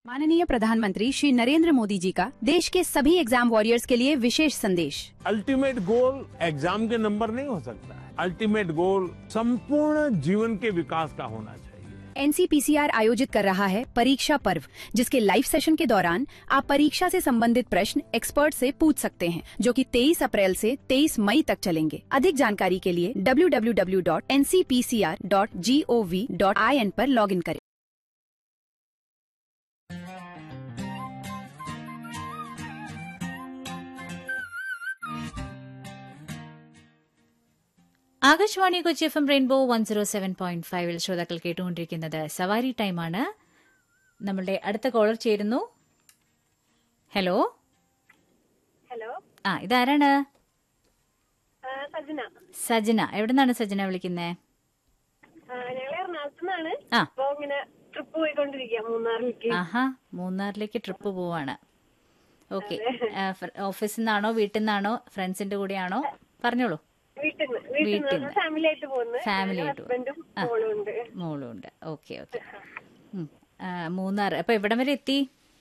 माननीय प्रधानमंत्री श्री नरेंद्र मोदी जी का देश के सभी एग्जाम वॉरियर्स के लिए विशेष संदेश अल्टीमेट गोल एग्जाम के नंबर नहीं हो सकता है अल्टीमेट गोल संपूर्ण जीवन के विकास का होना चाहिए एनसीपीसीआर आयोजित कर रहा है परीक्षा पर्व जिसके लाइव सेशन के दौरान आप परीक्षा से संबंधित प्रश्न एक्सपर्ट से पूछ सकते हैं जो कि 23 अप्रैल से 23 मई तक चलेंगे अधिक जानकारी के लिए www.ncpcr.gov.in पर लॉगिन करें Akashvani Kochi F M rainbow one zero seven point ഫൈവിൽ ശ്രോതാക്കൾ കേട്ടുകൊണ്ടിരിക്കുന്നത് സവാരി ടൈമാണ് നമ്മളുടെ അടുത്ത കോളർ ചേരുന്നു ഹലോ ഹലോ ആ ഇതാരാണ് ആ, സജന സജന എവിടെ നിന്നാണ് സജന വിളിക്കുന്നേ ആ, ഞങ്ങൾ എറണാകുളത്ത് നിന്നാണ് ആ. അപ്പൊ ഇങ്ങനെ ട്രിപ്പ് പോയിക്കൊണ്ടിരിക്കുക മൂന്നാറിലേക്ക് ആഹാ മൂന്നാറിലേക്ക് ട്രിപ്പ് പോവാണ് ഓക്കെ ഓഫീസിൽ നിന്നാണോ വീട്ടിൽ നിന്നാണോ ഫ്രണ്ട്സിന്റെ കൂടെയാണോ പറഞ്ഞോളൂ വീട്ടിൽ നിന്ന് വീട്ടിൽ നിന്ന് വീട്ടിന്ന്. ഫാമിലി ആയിട്ട് പോകുന്നു ഫാമിലി ആയിട്ട് ഹസ്ബൻഡും ആ. മോളും ഉണ്ട് മോളും ഉണ്ട് ഓക്കെ ഓക്കെ മൂന്നാർ അപ്പൊ എവിടം വരെ എത്തി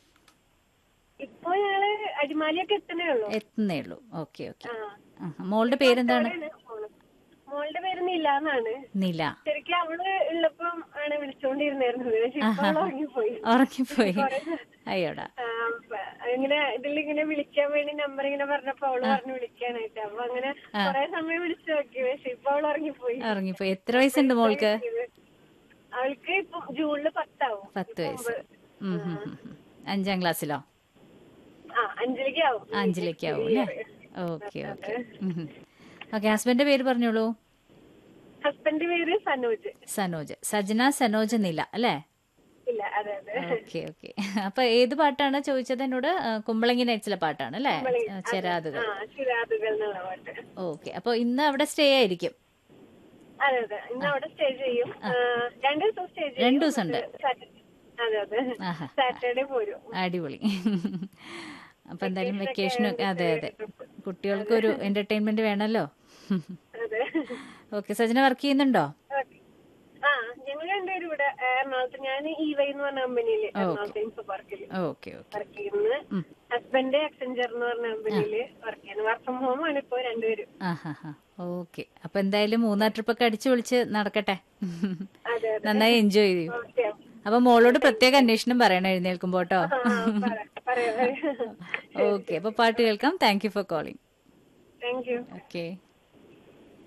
ഇപ്പൊ ഞങ്ങള് അടിമാലിയൊക്കെ എത്തണേ ഉള്ളൂ എത്തുന്നേ ഉള്ളൂ ഓക്കെ ഓക്കെ ആ. മോളുടെ പേരെന്താണ് അവിടെയാണ് മോള്. മോളുടെ പേര് നിലാന്നാണ് നില ശരിക്കും അവള് ഉള്ളപ്പം ആണ് വിളിച്ചോണ്ടിരുന്നായിരുന്നത് പക്ഷെ ഇപ്പൊ അവള് ഉറങ്ങിപ്പോയി ഉറങ്ങിപ്പോയി കുറെ- അയ്യോടാ ആ, പ- ഇങ്ങനെ ഇതിലിങ്ങനെ വിളിക്കാൻ വേണ്ടി നമ്പർ ഇങ്ങനെ പറഞ്ഞപ്പോ അവള് പറഞ്ഞു വിളിക്കാനായിട്ട് അപ്പൊ അങ്ങനെ കൊറേ സമയം വിളിച്ചു നോക്കി പക്ഷെ ഇപ്പൊ അവള് ഉറങ്ങിപ്പോയി ഉറങ്ങിപ്പോയി എത്ര വയസ്സുണ്ട് മോൾക്ക് അവൾക്ക് ഇപ്പൊ ജൂണില് പത്താവും പത്ത് വയസ്സ് ഉം, ഉം, ഉം, ഉം. അഞ്ചാം ക്ലാസ്സിലോ ആ അഞ്ചിലേക്ക് ആവും അഞ്ചിലേക്ക് ആവും അല്ലേ ഓക്കെ ഓക്കെ ഓക്കെ ഹസ്ബൻഡിന്റെ പേര് പറഞ്ഞോളൂ ഹസ്ബൻഡ് പേര് സനോജ് സനോജ് സജന സനോജ് നില അല്ലേ ഇല്ല അതെ അതെ ഓക്കെ ഓക്കെ അപ്പൊ ഏത് പാട്ടാണ് ചോദിച്ചത് എന്നോട് ആ, കുമ്പളങ്ങി നൈറ്റ്സിലെ പാട്ടാണ് അല്ലേ ആ, ചെരാതുകൾ ആ ചിരാതുകൾ എന്നുള്ള പാട്ട് ഓക്കെ അപ്പൊ ഇന്ന് അവിടെ സ്റ്റേ ആയിരിക്കും അതെ അതെ ഇന്ന് അവിടെ സ്റ്റേ ചെയ്യും ആ, രണ്ട് ദിവസം സ്റ്റേ ചെയ്യും രണ്ട് ദിവസം ഉണ്ട്. സാറ്റ- അതെ അതെ ആഹാ. സാറ്റർഡേ പോരും അടിപൊളി അപ്പൊ എന്തായാലും വെക്കേഷനൊക്കെ അതെ അതെ കുട്ടികൾക്കൊരു എന്റർടൈൻമെന്റ് വേണമല്ലോ അതെ ഓക്കെ സജന വർക്ക് ചെയ്യുന്നുണ്ടോ ഓക്കേ. ആ ഞങ്ങൾ രണ്ടുപേരും ഇവിടെ എറണാകുളത്ത് ഞാൻ ഇ വൈ എന്ന് പറഞ്ഞ കമ്പനിയില് എറണാകുളത്ത് ഇൻഫോ പാർക്കിൽ ഓക്കെ ഓക്കെ വർക്ക് ചെയ്യുന്നത് ഹസ്ബൻഡ് അക്സെഞ്ചർ എന്ന് പറഞ്ഞ കമ്പനിയില് വർക്ക് ചെയ്യുന്നത് വർക്ക് ഫ്രം ഹോം ആണ് ഇപ്പൊ രണ്ടുപേരും ആ ഹാ ഹാ ഓക്കെ അപ്പൊ എന്തായാലും മൂന്നാർ ട്രിപ്പൊക്കെ അടിച്ചു വിളിച്ച് നടക്കട്ടെ അതെ അതെ നന്നായി എൻജോയ് ചെയ്യൂ ഓക്കെ അപ്പൊ മോളോട് പ്രത്യേക അന്വേഷണം പറയണം എഴുന്നേൽക്കുമ്പോ കേട്ടോ പറയാം ഓക്കെ അപ്പൊ പാട്ട് കേൾക്കാം thank you for calling thank you okay